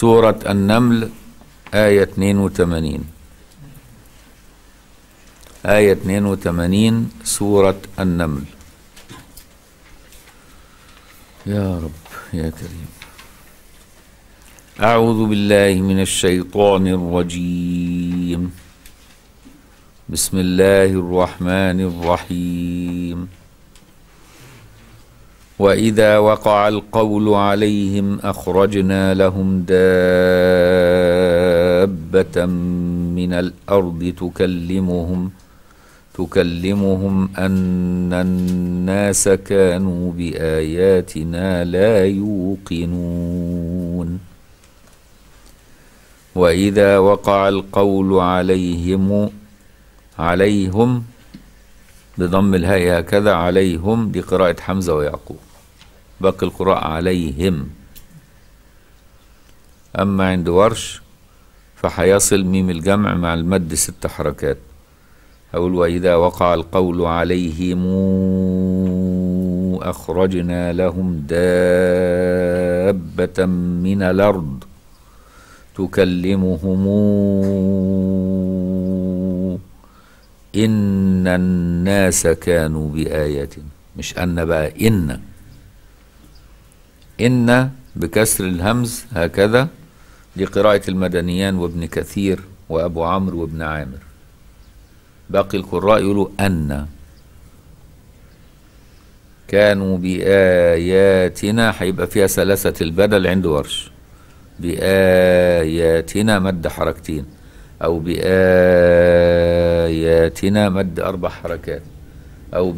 سورة النمل آية 82 آية 82 سورة النمل يا رب يا كريم أعوذ بالله من الشيطان الرجيم بسم الله الرحمن الرحيم وإذا وقع القول عليهم أخرجنا لهم دابة من الأرض تكلمهم تكلمهم أن الناس كانوا بآياتنا لا يوقنون وإذا وقع القول عليهم عليهم بضم الهاء هكذا عليهم دي قراءة حمزة ويعقوب باقي القراء عليهم أما عند ورش فحيصل ميم الجمع مع المد ست حركات أقول وإذا وقع القول عليهم أخرجنا لهم دابة من الأرض تكلمهم إن الناس كانوا بآياتنا مش أن بقى إن إن بكسر الهمز هكذا دي قراءة المدنيان وابن كثير وأبو عمرو وابن عامر باقي القراء يقولوا أن كانوا بآياتنا هيبقى فيها ثلاثة البدل عند ورش بآياتنا مد حركتين أو بآياتنا مد أربع حركات أو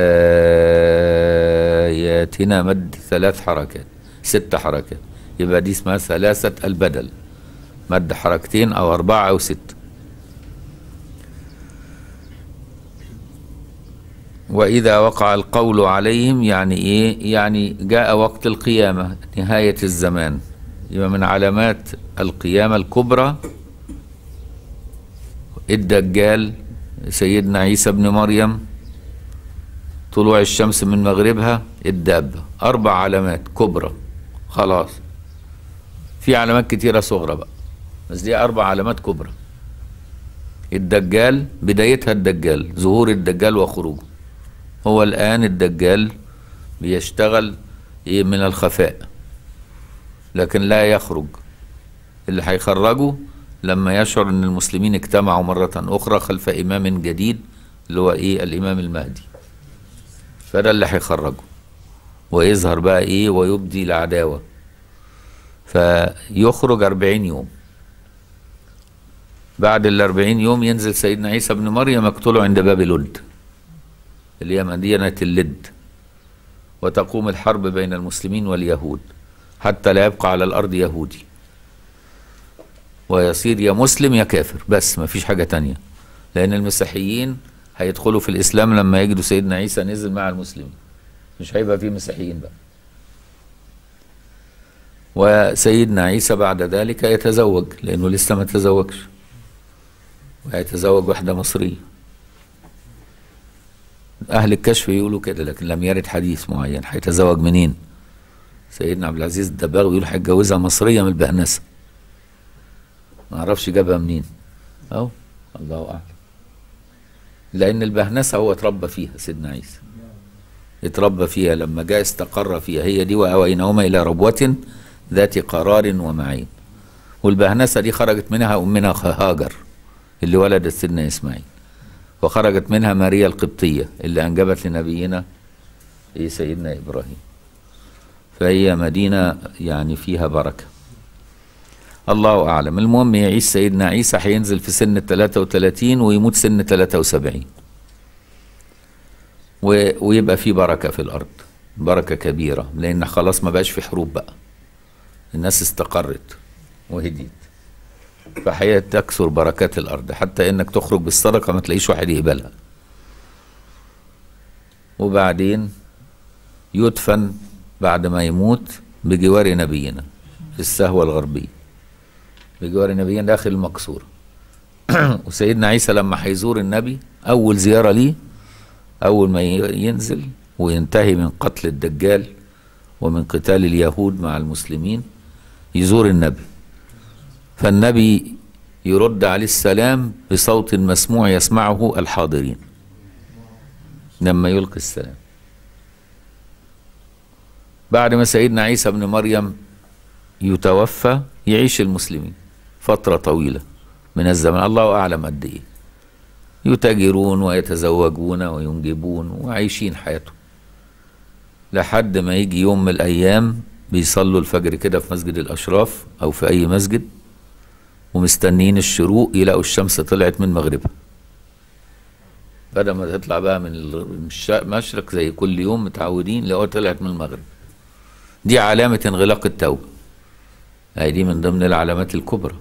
بآياتنا مد ثلاث حركات ست حركات يبقى دي اسمها ثلاثة البدل مد حركتين أو أربعة أو ست وإذا وقع القول عليهم يعني إيه؟ يعني جاء وقت القيامة نهاية الزمان يبقى من علامات القيامة الكبرى الدجال سيدنا عيسى ابن مريم طلوع الشمس من مغربها الدابة أربع علامات كبرى خلاص في علامات كتيرة صغرى بقى بس دي أربع علامات كبرى الدجال بدايتها الدجال ظهور الدجال وخروجه هو الآن الدجال بيشتغل إيه من الخفاء لكن لا يخرج اللي هيخرجه لما يشعر ان المسلمين اجتمعوا مرة اخرى خلف امام جديد اللي هو ايه الامام المهدي فده اللي هيخرجه ويظهر بقى ايه ويبدي العداوة فيخرج أربعين يوم بعد الأربعين يوم ينزل سيدنا عيسى ابن مريم يقتله عند باب لد اللي هي مدينة اللد وتقوم الحرب بين المسلمين واليهود حتى لا يبقى على الأرض يهودي ويصير يا مسلم يا كافر بس ما فيش حاجة تانية لأن المسيحيين هيدخلوا في الإسلام لما يجدوا سيدنا عيسى نزل مع المسلمين مش هيبقى فيه مسيحيين بقى وسيدنا عيسى بعد ذلك يتزوج لأنه لسه ما تزوجش ويتزوج واحدة مصرية أهل الكشف يقولوا كده لكن لم يرد حديث معين هيتزوج منين سيدنا عبد العزيز الدباغ بيقول هيتجوزها مصرية من البهنسة ما اعرفش جابها منين اهو الله اعلم لان البهنسه هو اتربى فيها سيدنا عيسى اتربى فيها لما جاء استقر فيها هي دي واوينهما الى ربوه ذات قرار ومعين والبهنسه دي خرجت منها امنا هاجر اللي ولدت سيدنا اسماعيل وخرجت منها ماريا القبطيه اللي انجبت لنبينا إيه سيدنا ابراهيم فهي مدينه يعني فيها بركه الله أعلم المهم يعيش سيدنا عيسى هينزل في سن 33 ويموت سن 73 و... ويبقى في بركة في الأرض بركة كبيرة لأن خلاص ما بقاش في حروب بقى الناس استقرت وهديت فحقيقة تكثر بركات الأرض حتى إنك تخرج بالصدقة ما تلاقيش واحد يقبلها وبعدين يدفن بعد ما يموت بجوار نبينا في السهوة الغربية بجوار نبينا داخل المقصورة وسيدنا عيسى لما هيزور النبي أول زيارة ليه أول ما ينزل وينتهي من قتل الدجال ومن قتال اليهود مع المسلمين يزور النبي فالنبي يرد عليه السلام بصوت مسموع يسمعه الحاضرين لما يلقي السلام بعد ما سيدنا عيسى بن مريم يتوفى يعيش المسلمين فترة طويلة من الزمن الله أعلم قد إيه يتاجرون ويتزوجون وينجبون وعايشين حياتهم لحد ما يجي يوم من الأيام بيصلوا الفجر كده في مسجد الأشراف أو في أي مسجد ومستنيين الشروق يلاقوا الشمس طلعت من مغربها بدل ما تطلع بقى من المشرق زي كل يوم متعودين لقوا طلعت من المغرب دي علامة انغلاق التوبة هي دي من ضمن العلامات الكبرى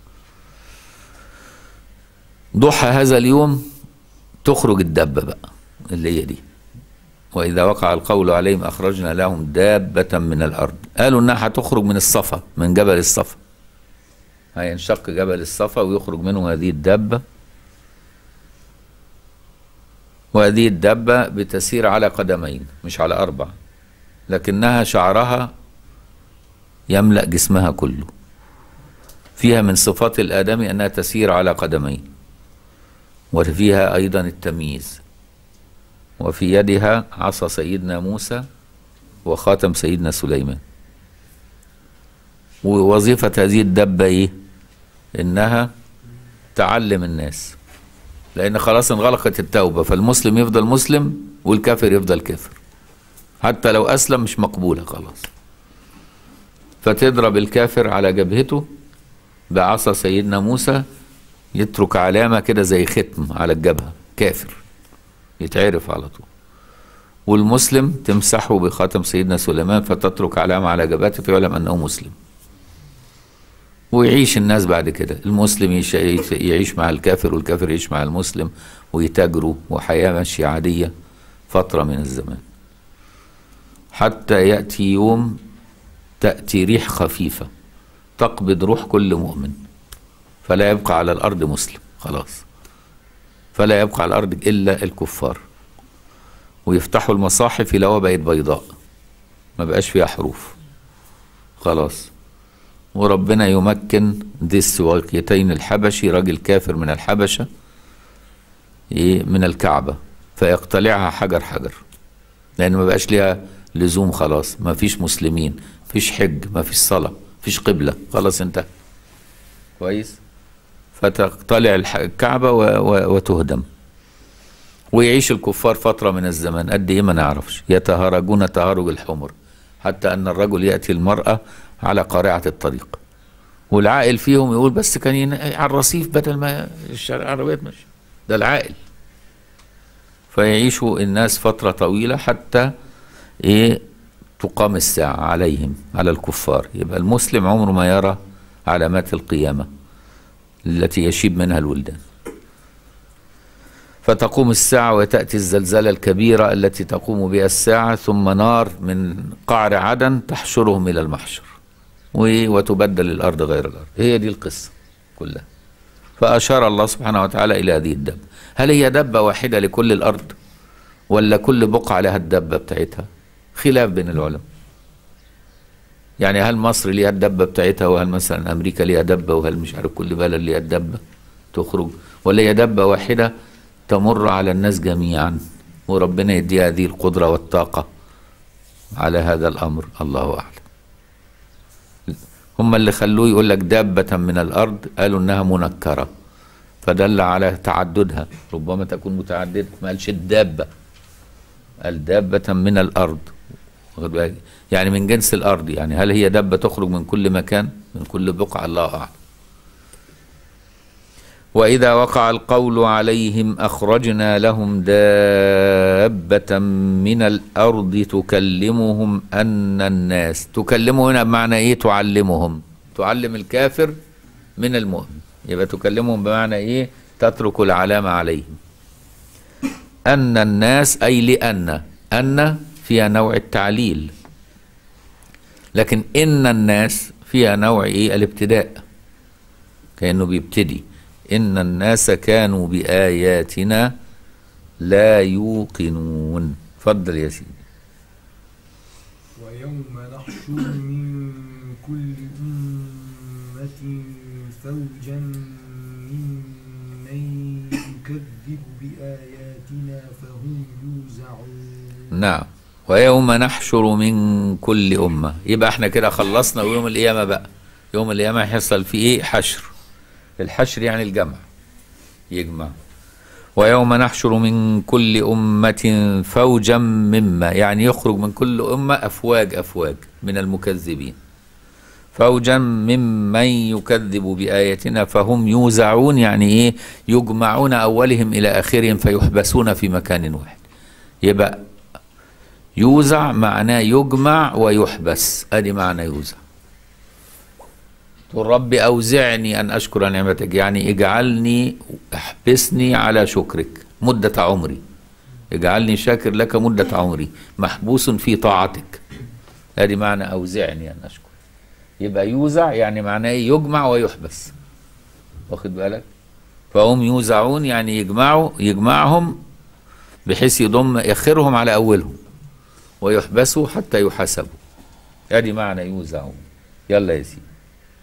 ضحى هذا اليوم تخرج الدبة بقى اللي هي دي وإذا وقع القول عليهم أخرجنا لهم دابة من الأرض قالوا إنها هتخرج من الصفا من جبل الصفا هينشق جبل الصفا ويخرج منه هذه الدابة وهذه الدابة بتسير على قدمين مش على أربع لكنها شعرها يملأ جسمها كله فيها من صفات الآدمي أنها تسير على قدمين وفيها أيضا التمييز وفي يدها عصا سيدنا موسى وخاتم سيدنا سليمان ووظيفة هذه الدبة إيه؟ إنها تعلم الناس لأن خلاص انغلقت التوبة فالمسلم يفضل مسلم والكافر يفضل كافر حتى لو أسلم مش مقبولة خلاص فتضرب الكافر على جبهته بعصا سيدنا موسى يترك علامة كده زي ختم على الجبهة كافر يتعرف على طول والمسلم تمسحه بخاتم سيدنا سليمان فتترك علامة على جبهته فيعلم أنه مسلم ويعيش الناس بعد كده المسلم يعيش مع الكافر والكافر يعيش مع المسلم ويتاجروا وحياة ماشية عادية فترة من الزمان حتى يأتي يوم تأتي ريح خفيفة تقبض روح كل مؤمن فلا يبقى على الأرض مسلم خلاص فلا يبقى على الأرض إلا الكفار ويفتحوا المصاحف يلاقوها بقت بيضاء ما بقاش فيها حروف خلاص وربنا يمكن ذي السواقيتين الحبشي راجل كافر من الحبشة إيه من الكعبة فيقتلعها حجر حجر لأن ما بقاش ليها لزوم خلاص ما فيش مسلمين فيش حج ما فيش صلاة فيش قبلة خلاص انتهى كويس فتقتلع الكعبة وتهدم ويعيش الكفار فترة من الزمن قد إيه ما نعرفش يتهرجون تهرج الحمر حتى أن الرجل يأتي المرأة على قارعة الطريق والعاقل فيهم يقول بس كان على الرصيف بدل ما العربيات ماشية ده العاقل فيعيشوا الناس فترة طويلة حتى إيه تقام الساعة عليهم على الكفار يبقى المسلم عمره ما يرى علامات القيامة التي يشيب منها الولدان فتقوم الساعة وتأتي الزلزلة الكبيرة التي تقوم بها الساعة ثم نار من قعر عدن تحشرهم إلى المحشر وتبدل الأرض غير الأرض هي دي القصة كلها فأشار الله سبحانه وتعالى إلى هذه الدبة هل هي دبة واحدة لكل الأرض ولا كل بقعة لها الدبة بتاعتها خلاف بين العلماء يعني هل مصر ليها الدبة بتاعتها وهل مثلا أمريكا ليها دبة وهل مش عارف كل بلد ليها الدبة تخرج ولا هي دبة واحدة تمر على الناس جميعا وربنا يديها هذه القدرة والطاقة على هذا الأمر الله أعلم هم اللي خلوه يقول لك دابة من الأرض قالوا إنها منكرة فدل على تعددها ربما تكون متعددة ما قالش الدابة قال دابة من الأرض يعني من جنس الأرض يعني هل هي دابة تخرج من كل مكان من كل بقعة الله أعلم وإذا وقع القول عليهم أخرجنا لهم دابة من الأرض تكلمهم أن الناس تكلمهم هنا بمعنى إيه تعلمهم تعلم الكافر من المؤمن يبقى تكلمهم بمعنى إيه تترك العلامة عليهم أن الناس أي لأن أن فيها نوع التعليل لكن إن الناس فيها نوع إيه الابتداء كأنه بيبتدي إن الناس كانوا بآياتنا لا يوقنون فضل يا سيدي ويوم نحشر من كل أمة فوجا ممن يكذب بآياتنا فهم يوزعون نعم ويوم نحشر من كل أمة يبقى احنا كده خلصنا ويوم القيامة بقى يوم القيامة هيحصل فيه ايه حشر الحشر يعني الجمع يجمع ويوم نحشر من كل أمة فوجا مما يعني يخرج من كل أمة أفواج أفواج من المكذبين فوجا ممن يكذب بآياتنا فهم يوزعون يعني إيه يجمعون أولهم إلى آخرهم فيحبسون في مكان واحد يبقى يوزع معناه يجمع ويحبس ادي معنى يوزع تقول رب اوزعني ان اشكر نعمتك يعني اجعلني احبسني على شكرك مدة عمري اجعلني شاكر لك مدة عمري محبوس في طاعتك ادي معنى اوزعني ان اشكر يبقى يوزع يعني معناه يجمع ويحبس واخد بالك فهم يوزعون يعني يجمعوا يجمعهم بحيث يضم يخرهم على اولهم ويحبسوا حتى يحاسبوا ادي معنى يوزعون يلا يا سيدي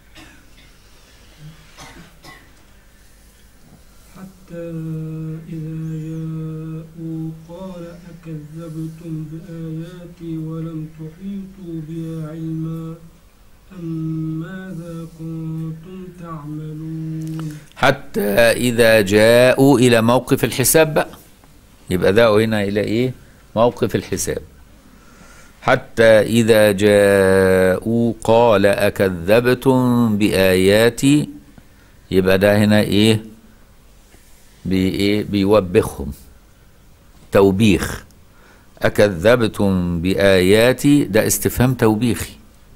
حتى إذا جاءوا قال أكذبتم بآياتي ولم تحيطوا بها علما أم ماذا كنتم تعملون حتى إذا جاءوا إلى موقف الحساب بقى يبقى ده هنا إلى إيه موقف الحساب حتى إذا جاءوا قال أكذبتم بآياتي يبقى ده هنا إيه بي إيه بيوبخهم توبيخ أكذبتم بآياتي ده استفهام توبيخي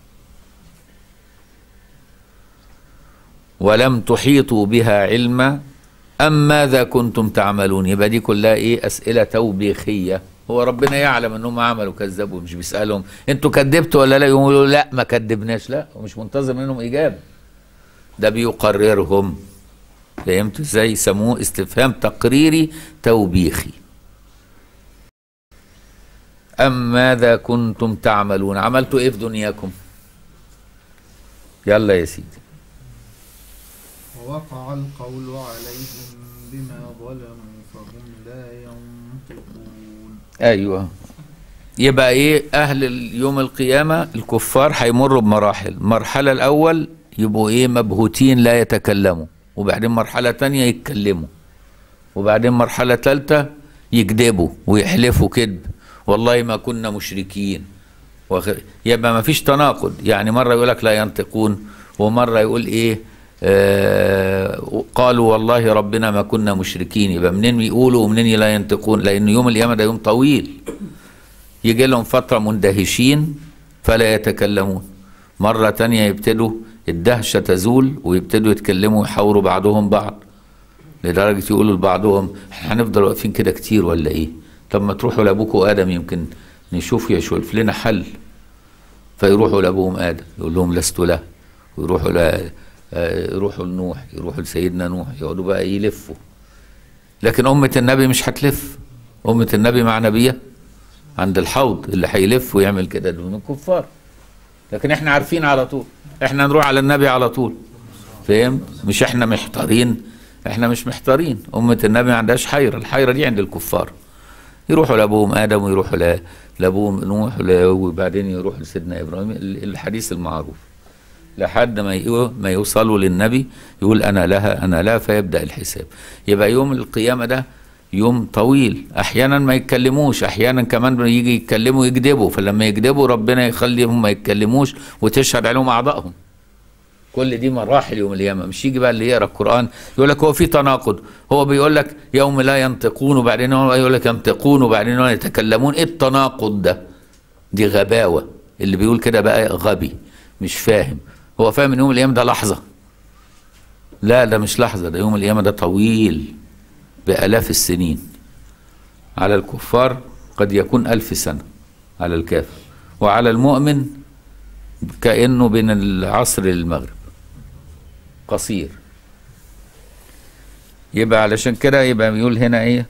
ولم تحيطوا بها علما أم ماذا كنتم تعملون يبقى دي كلها إيه أسئلة توبيخية هو ربنا يعلم انهم عملوا كذبوا مش بيسالهم انتوا كذبتوا ولا لا يقولوا لا ما كذبناش لا ومش منتظر منهم اجابه ده بيقررهم فهمت ازاي يسموه استفهام تقريري توبيخي ام ماذا كنتم تعملون عملتوا ايه في دنياكم يلا يا سيدي ووقع القول عليهم بما ظلموا فهم لا ينطقون ايوه يبقى ايه اهل يوم القيامه الكفار هيمروا بمراحل المرحله الاول يبقوا ايه مبهوتين لا يتكلموا وبعدين مرحله تانية يتكلموا وبعدين مرحله ثالثه يكذبوا ويحلفوا كذب والله ما كنا مشركين وخ- يبقى ما فيش تناقض يعني مره يقول لك لا ينطقون ومره يقول ايه آه قالوا والله ربنا ما كنا مشركين يبقى منين يقولوا ومنين لا ينطقون لان يوم القيامه ده يوم طويل يجي لهم فتره مندهشين فلا يتكلمون مره تانية يبتدوا الدهشه تزول ويبتدوا يتكلموا ويحاوروا بعضهم بعض لدرجه يقولوا لبعضهم احنا هنفضل واقفين كده كتير ولا ايه طب ما تروحوا لابوكوا ادم يمكن نشوف يشوف لنا حل فيروحوا لابوهم ادم يقول لهم لست له ويروحوا ل آه، يروحوا لنوح يروحوا لسيدنا نوح يقعدوا بقى يلفوا لكن أمة النبي مش هتلف أمة النبي مع نبيه عند الحوض اللي هيلف ويعمل كده دون الكفار لكن احنا عارفين على طول احنا نروح على النبي على طول فاهم مش احنا محتارين احنا مش محتارين أمة النبي ما عندهاش حيرة الحيرة دي عند الكفار يروحوا لابوهم ادم ويروحوا ل- لابوهم نوح ول- وبعدين يروحوا لسيدنا ابراهيم ال- الحديث المعروف لحد ما يقو- ما يوصلوا للنبي يقول انا لها انا لا فيبدا الحساب يبقى يوم القيامه ده يوم طويل احيانا ما يتكلموش احيانا كمان يجي يتكلموا يكذبوا فلما يكذبوا ربنا يخليهم ما يتكلموش وتشهد عليهم اعضائهم كل دي مراحل يوم القيامه مش يجي بقى اللي يقرا القران يقول لك هو في تناقض هو بيقول لك يوم لا ينطقون وبعدين هو يقول لك ينطقون وبعدين هو يتكلمون ايه التناقض ده دي غباوه اللي بيقول كده بقى غبي مش فاهم هو فاهم ان يوم القيامه ده لحظه لا ده مش لحظه ده يوم القيامه ده طويل بالاف السنين على الكفار قد يكون ألف سنه على الكافر وعلى المؤمن كأنه بين العصر للمغرب قصير يبقى علشان كده يبقى بيقول هنا ايه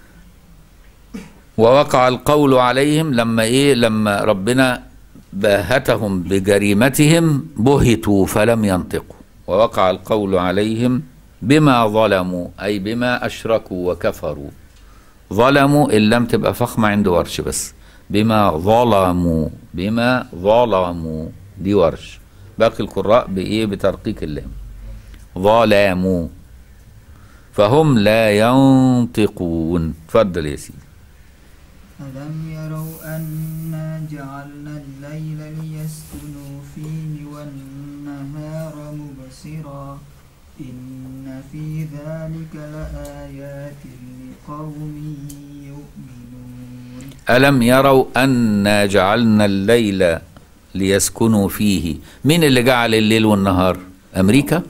ووقع القول عليهم لما ايه لما ربنا باهتهم بجريمتهم بهتوا فلم ينطقوا ووقع القول عليهم بما ظلموا أي بما أشركوا وكفروا ظلموا إن لم تبقى فخمة عند ورش بس بما ظلموا بما ظلموا دي ورش باقي القراء بإيه بترقيق اللام ظلموا فهم لا ينطقون تفضل يا سيدي ألم يروا أنا جعلنا الليل ليسكنوا فيه والنهار مبصرا إن في ذلك لآيات لقوم يؤمنون ألم يروا أنا جعلنا الليل ليسكنوا فيه مين اللي جعل الليل والنهار أمريكا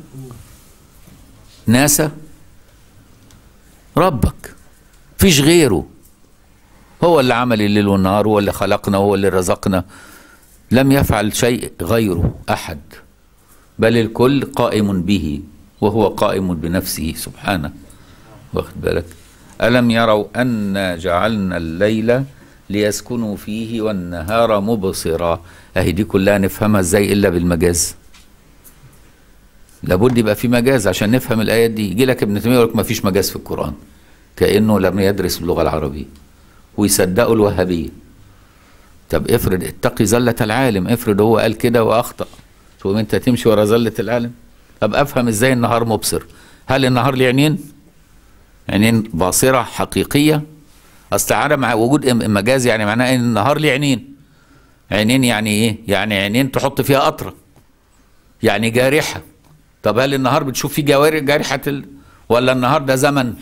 ناسا ربك فيش غيره هو اللي عمل الليل والنهار هو اللي خلقنا هو اللي رزقنا لم يفعل شيء غيره أحد بل الكل قائم به وهو قائم بنفسه سبحانه واخد بالك ألم يروا أنا جعلنا الليل ليسكنوا فيه والنهار مبصرا أهي دي كلها نفهمها ازاي إلا بالمجاز لابد يبقى في مجاز عشان نفهم الآيات دي يجي لك ابن تيمية يقول لك ما فيش مجاز في القرآن كأنه لم يدرس اللغة العربية ويصدقوا الوهابية طب افرض اتقي زلة العالم افرض هو قال كده وأخطأ تقوم انت تمشي ورا زلة العالم طب افهم ازاي النهار مبصر هل النهار ليه عينين عينين باصرة حقيقية اصل عدم وجود مجاز يعني معناه ان النهار ليه عينين عينين يعني ايه يعني عينين تحط فيها قطرة يعني جارحة طب هل النهار بتشوف فيه جوارح جارحة ال... ولا النهار ده زمن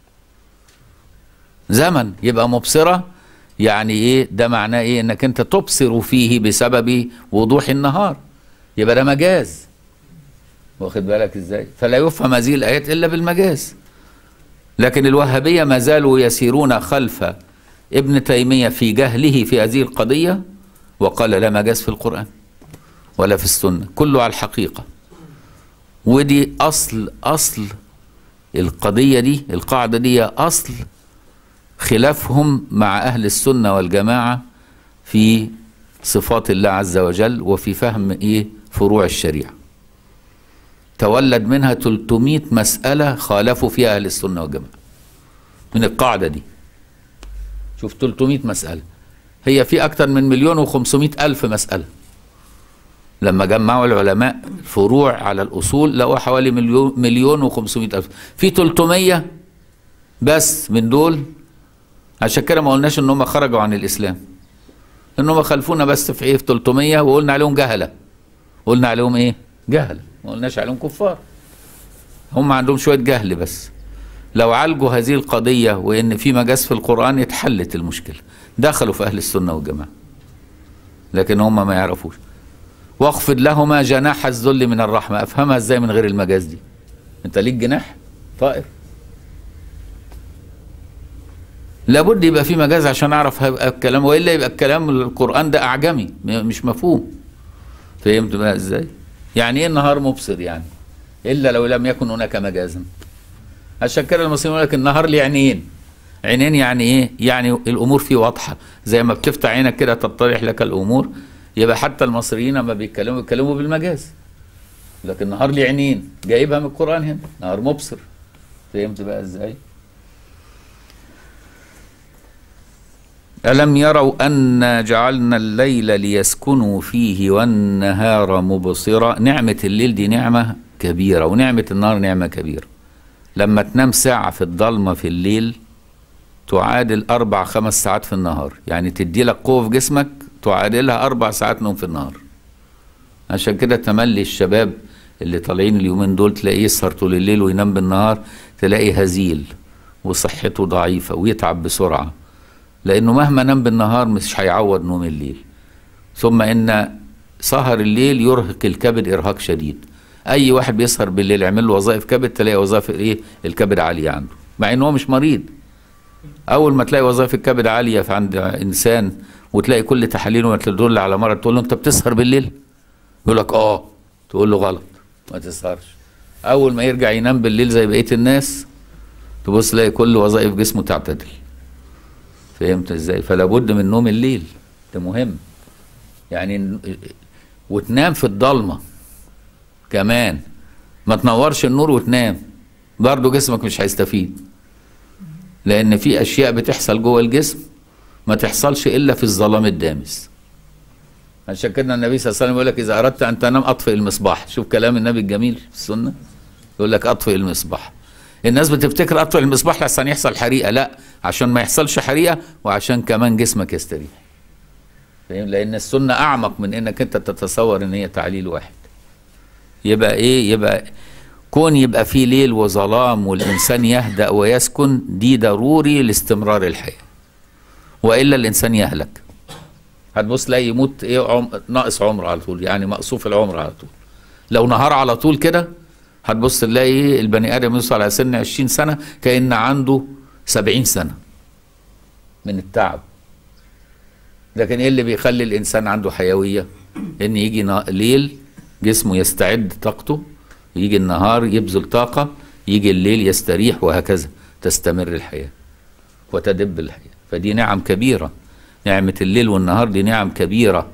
زمن يبقى مبصرة يعني ايه ده معناه ايه انك انت تبصر فيه بسبب وضوح النهار يبقى ده مجاز واخد بالك ازاي فلا يفهم هذه الايات الا بالمجاز لكن الوهابيه ما زالوا يسيرون خلف ابن تيميه في جهله في هذه القضيه وقال لا مجاز في القران ولا في السنه كله على الحقيقه ودي اصل اصل القضيه دي القاعده دي اصل خلافهم مع اهل السنه والجماعه في صفات الله عز وجل وفي فهم ايه فروع الشريعه تولد منها 300 مسألة خالفوا فيها أهل السنة والجماعة من القاعدة دي شوف 300 مسألة هي في أكثر من مليون وخمسمائة ألف مسألة لما جمعوا العلماء فروع على الأصول لقوا حوالي مليون مليون وخمسمائة ألف في 300 بس من دول عشان كده ما قلناش ان هم خرجوا عن الاسلام ان هم خلفونا بس في ايه في 300 وقلنا عليهم جهله قلنا عليهم ايه جهله ما قلناش عليهم كفار هم عندهم شويه جهل بس لو عالجوا هذه القضيه وان في مجاز في القران اتحلت المشكله دخلوا في اهل السنه والجماعه لكن هم ما يعرفوش واخفض لهما جناح الذل من الرحمه افهمها ازاي من غير المجاز دي انت ليك جناح طائر لابد يبقى في مجاز عشان اعرف الكلام والا يبقى الكلام القران ده اعجمي مش مفهوم فهمت بقى ازاي يعني ايه النهار مبصر يعني الا لو لم يكن هناك مجازا عشان كده المصريين يقول لك النهار ليه عينين عينين يعني ايه يعني الامور فيه واضحه زي ما بتفتح عينك كده تتضح لك الامور يبقى حتى المصريين لما بيتكلموا بيتكلموا بالمجاز لكن النهار ليه عينين جايبها من القران هنا نهار مبصر فهمت بقى ازاي ألم يروا أنا جعلنا الليل ليسكنوا فيه والنهار مبصرا نعمة الليل دي نعمة كبيرة ونعمة النهار نعمة كبيرة لما تنام ساعة في الضلمة في الليل تعادل أربع خمس ساعات في النهار يعني تدي لك قوة في جسمك تعادلها أربع ساعات نوم في النهار عشان كده تملي الشباب اللي طالعين اليومين دول تلاقيه يسهر طول الليل وينام بالنهار تلاقيه هزيل وصحته ضعيفة ويتعب بسرعة لانه مهما نام بالنهار مش هيعوض نوم الليل ثم ان سهر الليل يرهق الكبد ارهاق شديد اي واحد بيسهر بالليل يعمل له وظائف كبد تلاقي وظائف ايه الكبد عاليه عنده مع ان هو مش مريض اول ما تلاقي وظائف الكبد عاليه في عند انسان وتلاقي كل تحاليله تدل على مرض تقول له انت بتسهر بالليل يقول لك اه تقول له غلط ما تسهرش اول ما يرجع ينام بالليل زي بقيه الناس تبص تلاقي كل وظائف جسمه تعتدل فهمت ازاي فلا بد من نوم الليل ده مهم يعني وتنام في الضلمه كمان ما تنورش النور وتنام برضه جسمك مش هيستفيد لان في اشياء بتحصل جوه الجسم ما تحصلش الا في الظلام الدامس عشان كده النبي صلى الله عليه وسلم يقول لك اذا اردت ان تنام اطفئ المصباح شوف كلام النبي الجميل في السنه يقول لك اطفئ المصباح الناس بتفتكر اطفئ المصباح لحسن يحصل حريقه لا عشان ما يحصلش حريقه وعشان كمان جسمك يستريح فاهم لان السنه اعمق من انك انت تتصور ان هي تعليل واحد يبقى ايه يبقى كون يبقى فيه ليل وظلام والانسان يهدأ ويسكن دي ضروري لاستمرار الحياه والا الانسان يهلك هتبص تلاقي يموت ايه عم... ناقص عمر على طول يعني مقصوف العمر على طول لو نهار على طول كده هتبص تلاقي إيه البني ادم يوصل على سن 20 سنه كان عنده 70 سنه من التعب لكن ايه اللي بيخلي الانسان عنده حيويه ان يجي نا- ليل جسمه يستعد طاقته يجي النهار يبذل طاقه يجي الليل يستريح وهكذا تستمر الحياه وتدب الحياه فدي نعم كبيره نعمه الليل والنهار دي نعم كبيره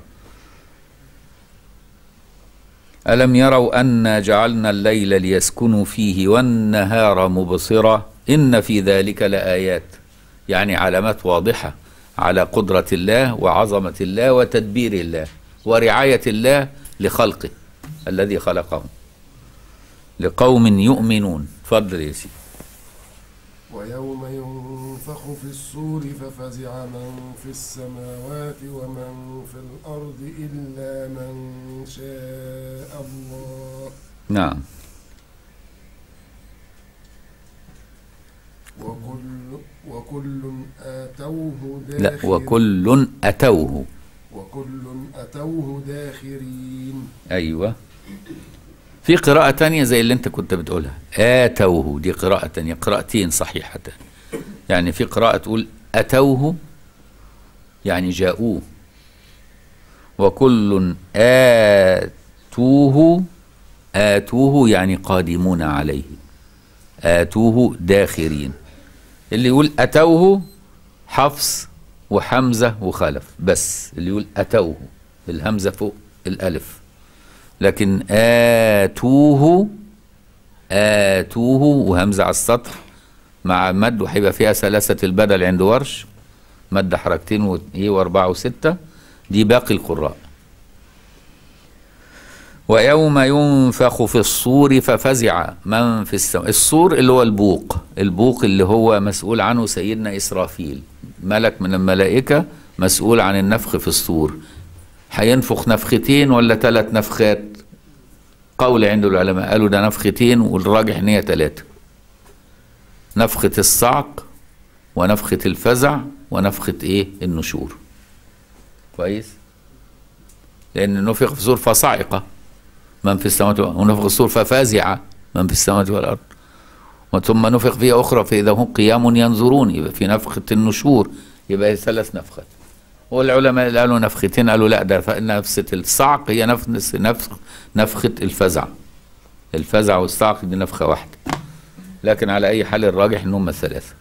ألم يروا أنا جعلنا الليل ليسكنوا فيه والنهار مبصرا إن في ذلك لآيات يعني علامات واضحة على قدرة الله وعظمة الله وتدبير الله ورعاية الله لخلقه الذي خلقهم لقوم يؤمنون تفضل يا سيدي ويوم ينفخ في الصور ففزع من في السماوات ومن في الأرض إلا من شاء الله نعم وكل وكل آتوه لا داخر وكل أتوه وكل أتوه داخرين أيوة في قراءة تانية زي اللي أنت كنت بتقولها آتوه دي قراءة تانية قراءتين صحيحتان يعني في قراءة تقول أتوه يعني جاءوه وكل آتوه آتوه يعني قادمون عليه آتوه داخرين اللي يقول أتوه حفص وحمزة وخلف بس اللي يقول أتوه الهمزة فوق الألف لكن آتوه آتوه وهمزة على السطر مع مد وهيبقى فيها ثلاثة البدل عند ورش مد حركتين و- إيه وأربعة وستة دي باقي القراء ويوم ينفخ في الصور ففزع من في السماء الصور اللي هو البوق البوق اللي هو مسؤول عنه سيدنا إسرافيل ملك من الملائكة مسؤول عن النفخ في الصور هينفخ نفختين ولا ثلاث نفخات قول عند العلماء قالوا ده نفختين والراجح ان هي ثلاثة نفخة الصعق ونفخة الفزع ونفخة ايه النشور كويس لان نفخ في الصور فصعق من في السماوات والأرض ونفخ في الصور ففازع من في السماوات والارض وثم نفخ فيها اخرى فاذا هم قيام ينظرون يبقى في نفخة النشور يبقى هي ثلاث نفخات والعلماء اللي قالوا نفختين قالوا لا ده ف- نفسة الصعق هي نفس نفخ نفخة الفزع الفزع والصعق دي نفخة واحدة لكن على أي حال الراجح إن هم الثلاثة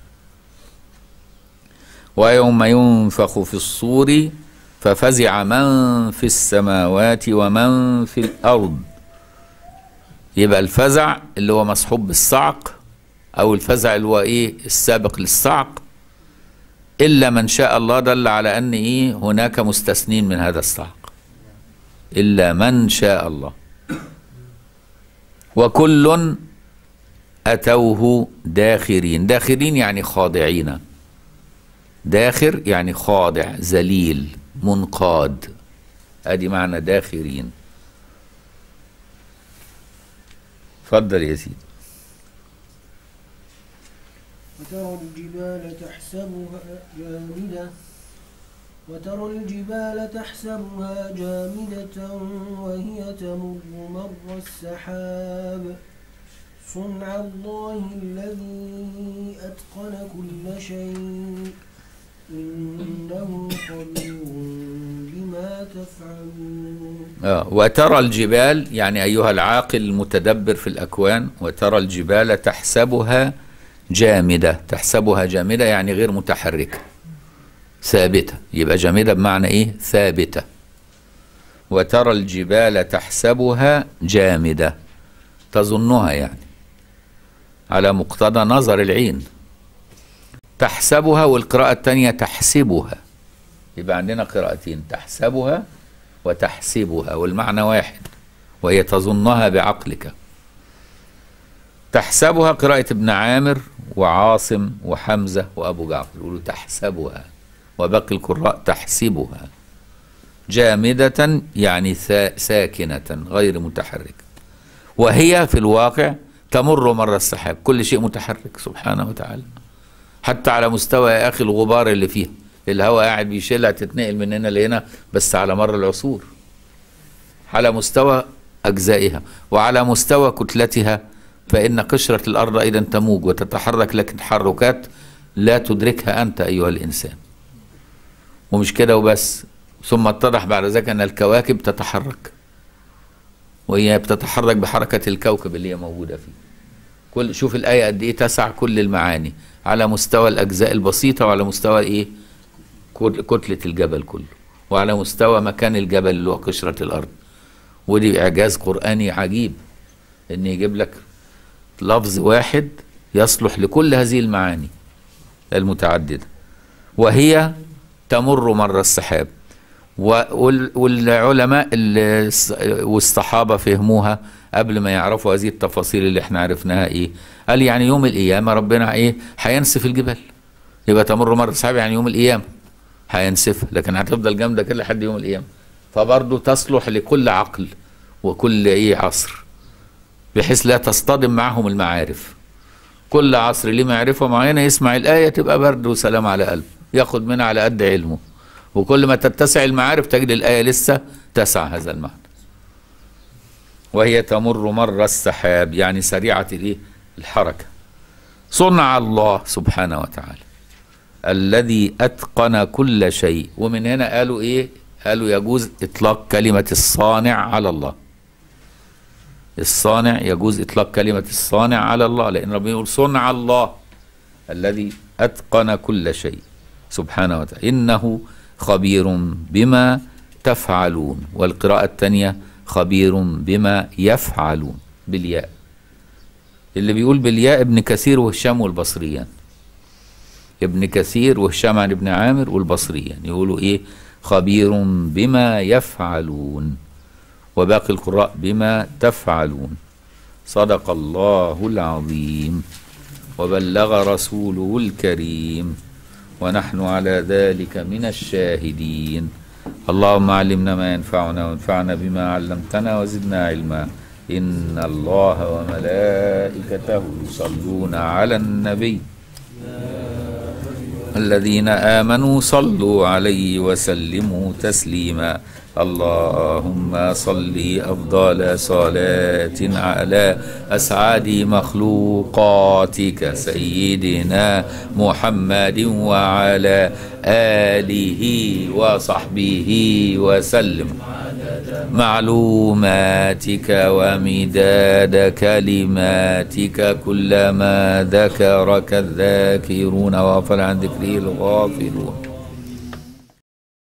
ويوم ينفخ في الصور ففزع من في السماوات ومن في الأرض يبقى الفزع اللي هو مصحوب بالصعق أو الفزع اللي هو إيه السابق للصعق إلا من شاء الله دل على أن إيه هناك مستثنين من هذا الصعق إلا من شاء الله وكل أتوه داخرين داخرين يعني خاضعين داخر يعني خاضع ذليل منقاد ادي معنى داخرين اتفضل يا سيدي وترى الجبال تحسبها جامدة وترى الجبال تحسبها جامدة وهي تمر مر السحاب صنع الله الذي أتقن كل شيء إنه خبير بما تفعلون آه وترى الجبال يعني أيها العاقل المتدبر في الأكوان وترى الجبال تحسبها جامدة تحسبها جامدة يعني غير متحركة ثابتة يبقى جامدة بمعنى إيه ثابتة وترى الجبال تحسبها جامدة تظنها يعني على مقتضى نظر العين تحسبها والقراءة الثانية تحسبها يبقى عندنا قراءتين تحسبها وتحسبها والمعنى واحد وهي تظنها بعقلك تحسبها قراءة ابن عامر وعاصم وحمزة وأبو جعفر يقولوا تحسبها وباقي القراء تحسبها جامدة يعني سا- ساكنة غير متحركة وهي في الواقع تمر مر السحاب كل شيء متحرك سبحانه وتعالى حتى على مستوى يا أخي الغبار اللي فيها الهواء قاعد بيشيلها تتنقل من هنا لهنا بس على مر العصور على مستوى أجزائها وعلى مستوى كتلتها فإن قشرة الأرض أيضا تموج وتتحرك لكن تحركات لا تدركها أنت أيها الإنسان ومش كده وبس ثم اتضح بعد ذلك أن الكواكب تتحرك وهي بتتحرك بحركة الكوكب اللي هي موجودة فيه كل شوف الآية قد إيه تسع كل المعاني على مستوى الأجزاء البسيطة وعلى مستوى إيه كت- كتلة الجبل كله وعلى مستوى مكان الجبل اللي هو قشرة الأرض ودي إعجاز قرآني عجيب إن يجيب لك لفظ واحد يصلح لكل هذه المعاني المتعددة وهي تمر مر السحاب و- وال- والعلماء ال- والصحابة فهموها قبل ما يعرفوا هذه التفاصيل اللي احنا عرفناها ايه قال يعني يوم القيامة ربنا ايه هينسف الجبال يبقى تمر مر السحاب يعني يوم القيامة هينسفها لكن هتفضل جامدة كده لحد يوم القيامة فبرضه تصلح لكل عقل وكل ايه عصر بحيث لا تصطدم معهم المعارف كل عصر ليه معرفة معينة يسمع الآية تبقى برد وسلام على قلبه ياخد منها على قد علمه وكل ما تتسع المعارف تجد الآية لسه تسع هذا المعنى وهي تمر مر السحاب يعني سريعة الايه الحركة صنع الله سبحانه وتعالى الذي أتقن كل شيء ومن هنا قالوا إيه قالوا يجوز إطلاق كلمة الصانع على الله الصانع يجوز إطلاق كلمة الصانع على الله لأن ربنا يقول صنع الله الذي أتقن كل شيء سبحانه وتعالى إنه خبير بما تفعلون والقراءة الثانية خبير بما يفعلون بالياء اللي بيقول بالياء ابن كثير وهشام والبصريان ابن كثير وهشام عن ابن عامر والبصريان يقولوا ايه خبير بما يفعلون وباقي القراء بما تفعلون صدق الله العظيم وبلغ رسوله الكريم ونحن على ذلك من الشاهدين اللهم علمنا ما ينفعنا وانفعنا بما علمتنا وزدنا علما إن الله وملائكته يصلون على النبي الذين آمنوا صلوا عليه وسلموا تسليما اللهم صل أفضل صلاة على أسعد مخلوقاتك سيدنا محمد وعلى آله وصحبه وسلم معلوماتك ومداد كلماتك كلما ذكرك الذاكرون وغفل عن ذكره الغافلون